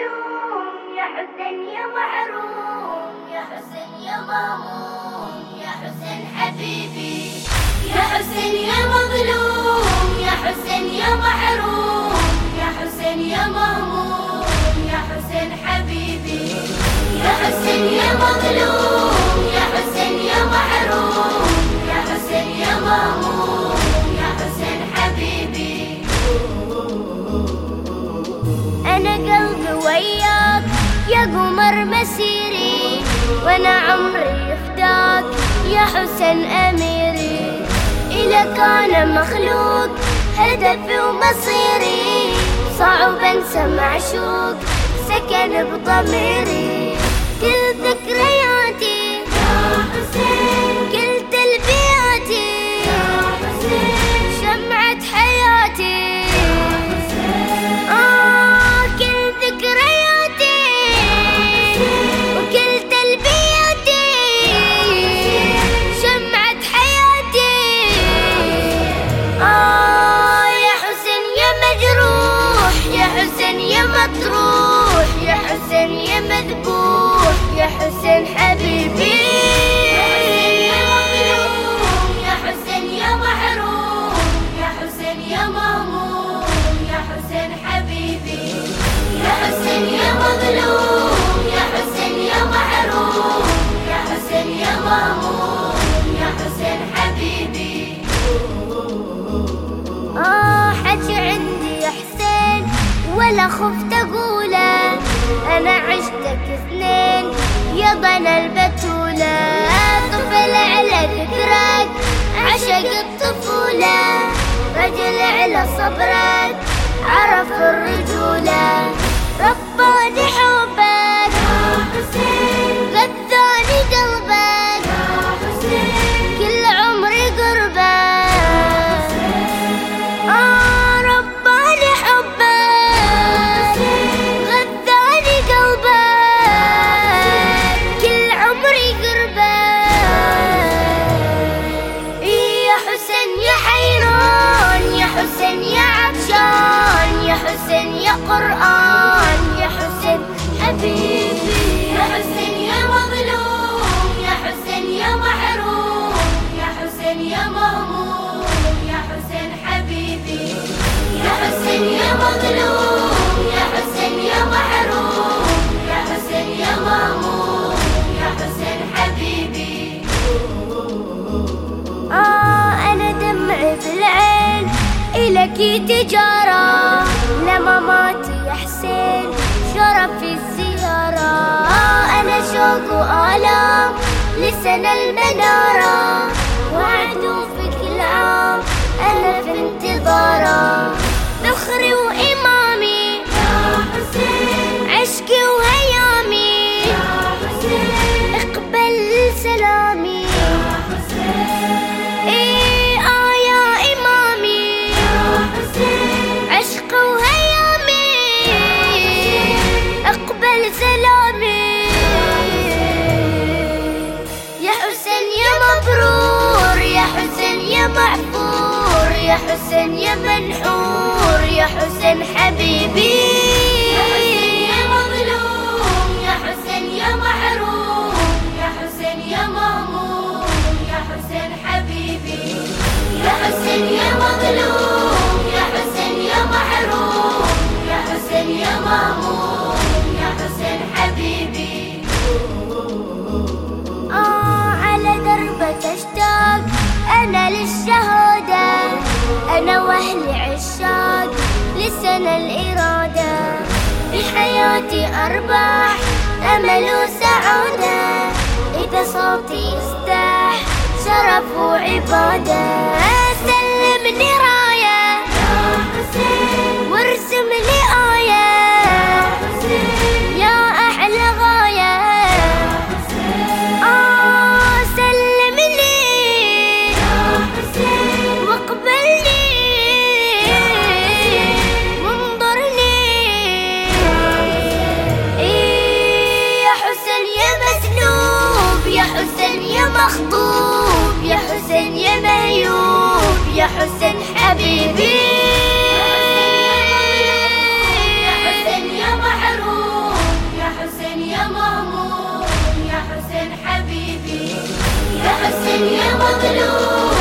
مظلوم يا حسين يا محروم يا حسين يا مهموم يا حسين حبيبي يا حسين يا مظلوم يا حسين يا محروم يا حسين يا مهموم يا حسين حبيبي يا حسين يا مظلوم يا حسين يا محروم يا حسين يا مهموم يا حسين حبيبي أنا قلبي وياك يا قمر مسيري وأنا عمري فداك يا حسن أميري إذا كان مخلوق هدفي ومصيري صعب أنسى معشوق سكن بضميري كل ذكرياتي يا حسين كل تلبياتي يا حسين شمعة حياتي آه كل ذكرياتي وكل تلبياتي شمعة حياتي آه يا حسين يا مجروح يا حسين يا مطروح يا حسين يا مذبوح يا حسين حبيبي يا حسين يا محروم يا حسين يا مهموم يا حسين حبيبي يا حسين يا مظلوم يا حسين يا محروم يا حسين يا مهموم يا حسين حبيبي آه حكي عندي يا حسين ولا خفت أقوله أنا عشتك اثنين يا ضنا البتولة طفل على ذكرك عشق الطفولة رجل على صبرك عرف الرجولة رباني حبك غذاني قلبك كل عمري قربك آه رباني حبك غذاني قلبك كل عمري قربك يا حسين يا حيران يا حسين يا عطشان يا حسين يا قرآن يا حسين حبيبي يا حسين يا مظلوم يا حسين يا محروم يا حسين يا مهموم يا حسين حبيبي يا حسين يا مظلوم يا حسين يا محروم يا حسين يا مهموم يا حسين حبيبي آه أنا دمعي بالعين إلك تجارة لما مات يا حسين شرف الزيارة آه أنا شوق وآلام لسنة المنارة وعدو في كل عام أنا في انتظاره ذخري وإمامي يا حسين عشقي وهيامي يا حسين اقبل سلامي يا إيه آه يا إمامي يا حسين عشق وهيامي اقبل سلامي يا حسين يا مبرور يا حسين يا معفور يا حسين يا منحور يا حسين حبيبي يا حسين يا مظلوم يا حسين يا محروم يا حسين يا مهموم يا حسين حبيبي يا حسين يا مظلوم يا حسين يا محروم يا حسين يا مهموم يا حسين حبيبي آه على دربك اشتاق أنا للشهادة أنا وأهلي عشاق لسنة الإرادة في حياتي أرباح أمل وسعادة إذا صوتي يستاح شرف وعبادة سلمني راية وارسم لي آية يا أحلى غاية آه سلم لي واقبلني وانظرني إيه يا حسين يا مسلوب يا حسين يا مخطوب يا حسين يا مهيوب يا حسين حبيبي يا حسين يا محروم حسين يا مظلوم